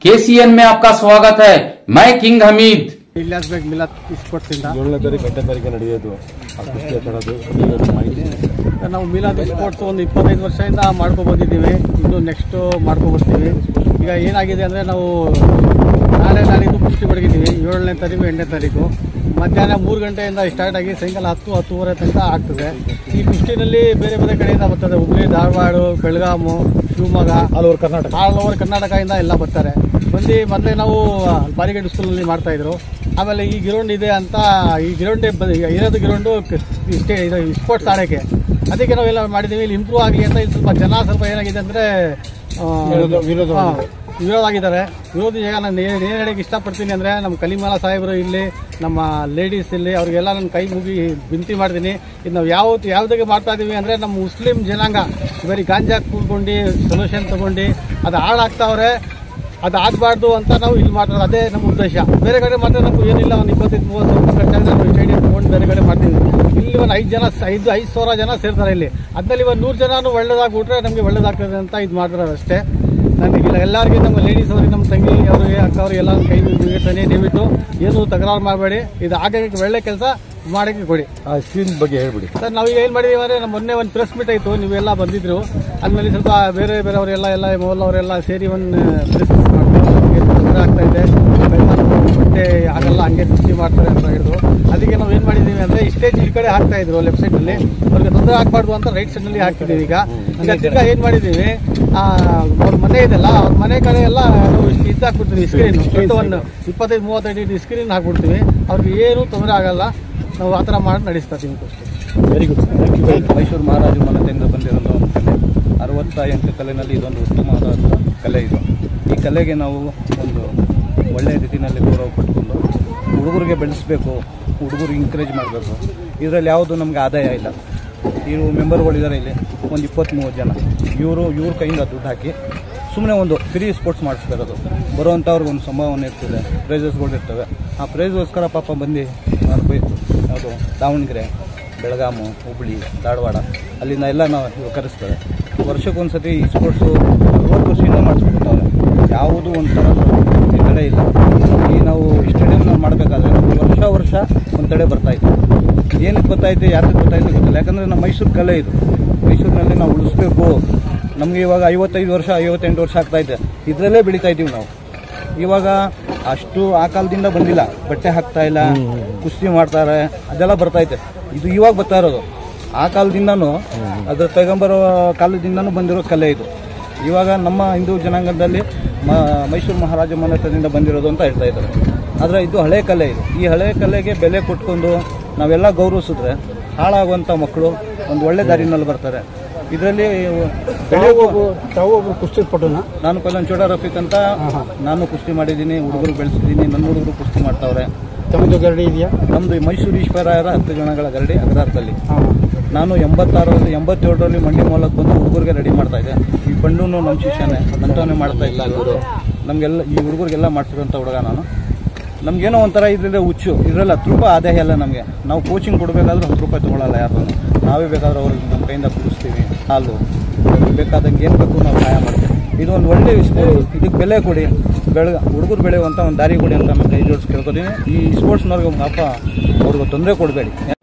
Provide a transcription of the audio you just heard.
KCN में आपका स्वागत है मैं किंग हमीद ಇಲ್ಲಾಸ್ ಬೇಗ್ ಮಿಲಾತ್ ಸ್ಪೋರ್ಟ್ಸ್ ಇಂದ ಏಳನೇ ತಾರೀಕು ಎಂಟನೇ ತಾರೀಕು ನಡೆಯೋದು ಆ ಕುಸ್ತಿ ಆಟಾಡೋದು ಅದರ ಮಾಹಿತಿ ನಾವು ಮಿಲಾದ್ ಸ್ಪೋರ್ಟ್ಸ್ ಒಂದು ಇಪ್ಪತ್ತೈದು ವರ್ಷದಿಂದ ಮಾಡ್ಕೊ ಬಂದಿದ್ದೀವಿ ಇನ್ನು ನೆಕ್ಸ್ಟ್ ಮಾಡ್ಕೊ ಬರ್ತೀವಿ ಈಗ ಏನಾಗಿದೆ ಅಂದರೆ ನಾವು ನಾಳೆ ನಾಳಿದ್ದು ಕುಸ್ತಿ ಬಡಗಿದ್ದೀವಿ ಏಳನೇ ತಾರೀಕು ಎಂಟನೇ ತಾರೀಕು ಮಧ್ಯಾಹ್ನ ಮೂರು ಗಂಟೆಯಿಂದ ಸ್ಟಾರ್ಟ್ ಆಗಿ ಸಾಯಂಕಾಲ ಹತ್ತು ಹತ್ತುವರೆ ತನಕ ಆಗ್ತದೆ ಈ ಕುಸ್ತಿನಲ್ಲಿ ಬೇರೆ ಬೇರೆ ಕಡೆಯಿಂದ ಬರ್ತದೆ Hubli Dharwad Belgaum Shivamogga all over Karnataka all over ಕರ್ನಾಟಕದಿಂದ ಎಲ್ಲ ಬರ್ತಾರೆ ಬಂದು ಮೊದಲೇ ನಾವು ಬಾರಿಗೇಡ್ ಸ್ಕೂಲಲ್ಲಿ ಮಾಡ್ತಾ ಇದ್ರು ಆಮೇಲೆ ಈ ಗ್ರೌಂಡ್ ಇದೆ ಅಂತ ಈ ಗ್ರೌಂಡ್ ಇರೋದು ಗ್ರೌಂಡು ಇಷ್ಟೇ ಇದು ಸ್ಪೋರ್ಟ್ಸ್ ಆಡೋಕ್ಕೆ ಅದಕ್ಕೆ ನಾವೆಲ್ಲ ಮಾಡಿದ್ದೀವಿ ಇಲ್ಲಿ ಇಂಪ್ರೂವ್ ಆಗಲಿ ಅಂತ ಇಲ್ಲಿ ಸ್ವಲ್ಪ ಜನ ಸ್ವಲ್ಪ ಏನಾಗಿದೆ ಅಂದರೆ ವಿರೋಧ- ವಿರೋಧ ವಿರೋಧ ಆಗಿದ್ದಾರೆ ವಿರೋಧ ಈಗ ನಾನು ಏನು ಏನು ಹೇಳಕ್ಕೆ ಇಷ್ಟಪಡ್ತೀನಿ ಅಂದರೆ ನಮ್ಮ ಕಲಿಮಾಲ ಸಾಹೇಬರು ಇಲ್ಲಿ ನಮ್ಮ ಲೇಡೀಸ್ ಇಲ್ಲಿ ಅವ್ರಿಗೆಲ್ಲ ನನ್ನ ಕೈ ಮುಗಿ ವಿನಂತಿ ಮಾಡ್ತೀನಿ ಇದು ನಾವು ಯಾವ ಯಾವುದಕ್ಕೆ ಮಾಡ್ತಾ ಇದೀವಿ ಅಂದರೆ ನಮ್ಮ ಮುಸ್ಲಿಂ ಜನಾಂಗ ಬರೀ ಗಾಂಜಾ ಕೂತ್ಕೊಂಡು ಸೊಲ್ಯೂಷನ್ ತಗೊಂಡು ಅದು ಹಾಳಾಗ್ತಾವ್ರೆ ಅದು ಆಗಬಾರ್ದು ಅಂತ ನಾವು ಇಲ್ಲಿ ಮಾಡ್ತಾರೆ ಅದೇ ನಮ್ಮ ಉದ್ದೇಶ ಬೇರೆ ಕಡೆ ಮಾತ್ರ ನಮ್ಗೆ ಏನಿಲ್ಲ ಒಂದು ಇಪ್ಪತ್ತೈದು ಮೂವತ್ತು ಸಾವಿರ ರೂಪಾಯಿ ಖರ್ಚಾಗಿ ನಾವು ಸ್ಟೇಡಿಯಂ ತೊಗೊಂಡು ಬೇರೆ ಕಡೆ ಮಾಡ್ತೀವಿ ಇಲ್ಲಿ ಒಂದು ಐದು ಜನ ಐದು ಐದು ಸಾವಿರ ಜನ ಸೇರ್ತಾರೆ ಇಲ್ಲಿ ಅದ್ರಲ್ಲಿ ಒಂದು ನೂರು ಜನನು ಒಳ್ಳೇದಾಗಿ ಬಿಟ್ರೆ ನಮಗೆ ಒಳ್ಳೇದಾಗ್ತದೆ ಅಂತ ಇದು ಮಾಡ್ತಾರೆ ಅಷ್ಟೇ ನನಗೆ ಇಲ್ಲ ಎಲ್ಲರಿಗೆ ನಮ್ಮ ಲೇಡೀಸ್ ಅವ್ರಿಗೆ ನಮ್ಮ ತಂಗಿ ಅವ್ರಿಗೆ ಅಕ್ಕ ಅವ್ರಿಗೆ ಎಲ್ಲ ಕೈ ಮುಗಿತಾನೆ ದಯವಿಟ್ಟು ಏನು ತಕರಾರು ಮಾಡಬೇಡಿ ಇದು ಆಗಕ್ಕೆ ಒಳ್ಳೆ ಕೆಲಸ ಮಾಡೋಕ್ಕೆ ಕೊಡಿ ಆ ಸ್ಕ್ರೀನ್ ಬಗ್ಗೆ ಹೇಳ್ಬಿಡಿ ಸರ್ ನಾವೀಗ ಏನು ಮಾಡಿದೀವಿ ಅಂದರೆ ನಮ್ಮ ಮೊನ್ನೆ ಒಂದು ಪ್ರೆಸ್ ಮೀಟ್ ಆಯಿತು ನೀವೆಲ್ಲ ಬಂದಿದ್ರು ಆದ್ಮೇಲೆ ಸ್ವಲ್ಪ ಬೇರೆ ಬೇರೆಯವರೆಲ್ಲ ಎಲ್ಲ ಮೊಬೈಲ್ ಅವರೆಲ್ಲ ಸೇರಿ ಒಂದು ಪ್ರೆಸ್ ಮೀಟ್ ಮಾಡಿದ್ರು ನಮಗೆ ತೊಂದರೆ ಆಗ್ತಾ ಇದೆ ಕೈಮಾನು ಬಟ್ಟೆ ಆಗಲ್ಲ ಹಂಗೆ ಕೃಷಿ ಮಾಡ್ತಾರೆ ಅಂತ ಹೇಳಿದ್ರು ಅದಕ್ಕೆ ನಾವು ಏನು ಮಾಡಿದ್ದೀವಿ ಅಂದರೆ ಸ್ಟೇಜ್ ಈ ಕಡೆ ಹಾಕ್ತಾ ಇದ್ರು ಲೆಫ್ಟ್ ಸೈಡಲ್ಲಿ ಅವ್ರಿಗೆ ತೊಂದರೆ ಆಗಬಾರ್ದು ಅಂತ ರೈಟ್ ಸೈಡ್ನಲ್ಲಿ ಹಾಕ್ತಿದ್ದೀವಿ ಈಗ ಈಗ ತಿರ್ಗಾ ಏನು ಮಾಡಿದ್ದೀವಿ ಆ, ಅವ್ರ ಮನೆ ಇದೆಲ್ಲ ಅವ್ರ ಮನೆ ಕಡೆ ಎಲ್ಲ ನಾವು ಇಷ್ಟು ಇದು ಹಾಕ್ಬಿಡ್ತೀವಿ ಸ್ಕ್ರೀನ್ ದೊಡ್ಡ ಒಂದು ಇಪ್ಪತ್ತೈದು ಮೂವತ್ತೈದು ಸ್ಕ್ರೀನ್ ಹಾಕ್ಬಿಡ್ತೀವಿ ಅವ್ರಿಗೆ ಏನೂ ತೊಂದರೆ ಆಗಲ್ಲ ನಾವು ಆ ಥರ ಮಾಡಿ ನಡೆಸ್ತಾ ಇದ್ದೀವಿ ಅಷ್ಟೇ very good thank you very Mysuru Maharaja ಮನೆತನದಿಂದ ಬಂದಿರೋದು ಒಂದು ಕಲೆ ಅರವತ್ತ ಎಂಟು ಕಲೆನಲ್ಲಿ ಇದೊಂದು ಉತ್ತಮವಾದ ಕಲೆ ಇದು ಈ ಕಲೆಗೆ ನಾವು ಒಂದು ಒಳ್ಳೆಯ ರೀತಿಯಲ್ಲಿ ಗೌರವ ಪಟ್ಕೊಂಡು ಹುಡುಗರಿಗೆ ಬೆಳೆಸಬೇಕು ಹುಡುಗರಿಗೆ ಎಂಕರೇಜ್ ಮಾಡಬೇಕು ಇದರಲ್ಲಿ ಯಾವುದು ನಮಗೆ ಆದಾಯ ಇಲ್ಲ ಇವರು ಮೆಂಬರ್ಗಳಿದ್ದಾರೆ ಇಲ್ಲಿ ಒಂದು ಇಪ್ಪತ್ತ್ ಮೂವತ್ತು ಜನ ಇವರು ಇವ್ರ ಕೈಯಿಂದ ದುಡ್ಡು ಹಾಕಿ ಸುಮ್ಮನೆ ಒಂದು ಫ್ರೀ ಸ್ಪೋರ್ಟ್ಸ್ ಮಾಡಿಸ್ತಾ ಇರೋದು ಬರುವಂಥವ್ರಿಗೆ ಒಂದು ಸಂಭಾವನೆ ಇರ್ತದೆ ಪ್ರೈಸಸ್ಗಳು ಇರ್ತವೆ ಆ ಪ್ರೈಸ್ಗೋಸ್ಕರ ಪಾಪ ಬಂದು ಮಾಡಬೇಕು ಯಾವುದು ದಾವಣಗೆರೆ ಬೆಳಗಾಮು ಹುಬ್ಳಿ ಧಾರವಾಡ ಅಲ್ಲಿಂದ ಎಲ್ಲ ನಾವು ಇವಾಗ ಕರೆಸ್ತೇವೆ ವರ್ಷಕ್ಕೊಂದ್ಸತಿ ಈ ಸ್ಪೋರ್ಟ್ಸು ಅರವತ್ತು ವರ್ಷದಿಂದ ಮಾಡಿಸ್ಬಿಡ್ತಾವೆ ಯಾವುದೂ ಒಂಥರ ಈ ತಡೆ ಇಲ್ಲ ಈ ನಾವು ಸ್ಟೇಡಿಯಂನ ಮಾಡಬೇಕಾದ್ರೆ ವರ್ಷ ವರ್ಷ ಒಂದು ತಡೆ ಬರ್ತಾಯಿತ್ತು ಏನಕ್ಕೆ ಗೊತ್ತಾಯ್ತು ಯಾರಿಗೆ ಗೊತ್ತಾಯ್ತು ಗೊತ್ತಿಲ್ಲ ಯಾಕಂದರೆ ನಮ್ಮ ಮೈಸೂರು ಕಲೆ ಇದು ಮೈಸೂರಿನಲ್ಲಿ ನಾವು ಉಳಿಸ್ಬೇಕು ನಮಗೆ ಇವಾಗ ಐವತ್ತೈದು ವರ್ಷ ಐವತ್ತೆಂಟು ವರ್ಷ ಆಗ್ತಾಯಿದೆ ಇದರಲ್ಲೇ ಬೆಳೀತಾ ಇದ್ದೀವಿ ನಾವು ಇವಾಗ ಅಷ್ಟು ಆ ಕಾಲದಿಂದ ಬಂದಿಲ್ಲ ಬಟ್ಟೆ ಹಾಕ್ತಾ ಇಲ್ಲ ಕುಸ್ತಿ ಮಾಡ್ತಾರೆ ಅದೆಲ್ಲ ಬರ್ತೈತೆ ಇದು ಇವಾಗ ಬರ್ತಾ ಇರೋದು ಆ ಕಾಲದಿಂದನೂ ಅದ್ರ ಪೈಗಂಬರ ಕಾಲದಿಂದನೂ ಬಂದಿರೋ ಕಲೆ ಇದು ಇವಾಗ ನಮ್ಮ ಹಿಂದೂ ಜನಾಂಗದಲ್ಲಿ ಮ ಮೈಸೂರು ಮಹಾರಾಜ ಮನೆತನದಿಂದ ಬಂದಿರೋದು ಅಂತ ಹೇಳ್ತಾ ಇದ್ದಾರೆ ಆದರೆ ಇದು ಹಳೆ ಕಲೆ ಇದು ಈ ಹಳೆ ಕಲೆಗೆ ಬೆಲೆ ಕೊಟ್ಕೊಂಡು ನಾವೆಲ್ಲ ಗೌರವಿಸಿದ್ರೆ ಹಾಳಾಗುವಂಥ ಮಕ್ಕಳು ಒಂದು ಒಳ್ಳೆ ದಾರಿನಲ್ಲಿ ಬರ್ತಾರೆ ಇದರಲ್ಲಿ ತಾವು ತಾವು ಒಬ್ರು ಕುಸ್ತಿ ಪಟುನ ನಾನು ಪೈಲನ್ ಚೋಡ ರಫೀಕ್ ಅಂತ ನಾನು ಕುಸ್ತಿ ಮಾಡಿದ್ದೀನಿ ಹುಡುಗರು ಬೆಳೆಸಿದ್ದೀನಿ ನನ್ನ ಹುಡುಗರು ಕುಸ್ತಿ ಮಾಡ್ತಾವ್ರೆ ತಮ್ಮದು ಗರಡಿ ಇದೆಯಾ ನಮ್ಮದು ಮೈಸೂರು ಈಶ್ವರಾಯರ ಹತ್ತು ಜನಗಳ ಗರಡಿ ಅಗ್ರಾರದಲ್ಲಿ ಹಾಂ ನಾನು ಎಂಬತ್ತಾರರಲ್ಲಿ ಎಂಬತ್ತೇಳರಲ್ಲಿ ಮಂಡಿ ಮೂಲಕ ಬಂದು ಹುಡುಗರಿಗೆ ರೆಡಿ ಮಾಡ್ತಾ ಇದ್ದೆ ಈ ಬಂಡೂನು ನಮ್ಮ ಶಿಷ್ಯನೇ ನಂತವನೇ ಮಾಡ್ತಾ ಇಲ್ಲ ಗುರು ನಮಗೆಲ್ಲ ಈ ಹುಡುಗರಿಗೆಲ್ಲ ಮಾಡ್ತಿರೋಂಥ ಹುಡುಗ ನಾನು ನಮಗೇನೋ ಒಂಥರ ಇದರಿಂದ ಹುಚ್ಚು ಇದರಲ್ಲ ತುಂಬ ಆದಾಯ ಇಲ್ಲ ನಮಗೆ ನಾವು ಕೋಚಿಂಗ್ ಕೊಡಬೇಕಾದ್ರೂ ಹತ್ತು ರೂಪಾಯಿ ತೊಗೊಳಲ್ಲ ಯಾರು ನಾವೇ ಬೇಕಾದ್ರೆ ಅವ್ರಿಗೆ ನಮ್ಮ ಕೈಯಿಂದ ಕುಡಿಸ್ತೀವಿ ಹಾಲು ಅವ್ರಿಗೆ ಬೇಕಾದಂಗೆ ಏನು ಬೇಕು ನಾವು ಸಹಾಯ ಮಾಡ್ತೀವಿ ಇದು ಒಂದು ಒಳ್ಳೆ ವಿಷಯ ಇದಕ್ಕೆ ಬೆಲೆ ಕೊಡಿ ಬೆಳಗ ಹುಡುಗರು ಬೆಳೆಯುವಂಥ ಒಂದು ದಾರಿ ಕೊಡಿ ಅಂತ ನಾನು ಕೈ ಜೋಡಿಸಿ ಕೇಳ್ಕೊತೀನಿ ಈ ಸ್ಪೋರ್ಟ್ಸ್ನವ್ರಿಗೆ ಪಾಪ ಅವ್ರಿಗೆ ತೊಂದರೆ ಕೊಡಬೇಡಿ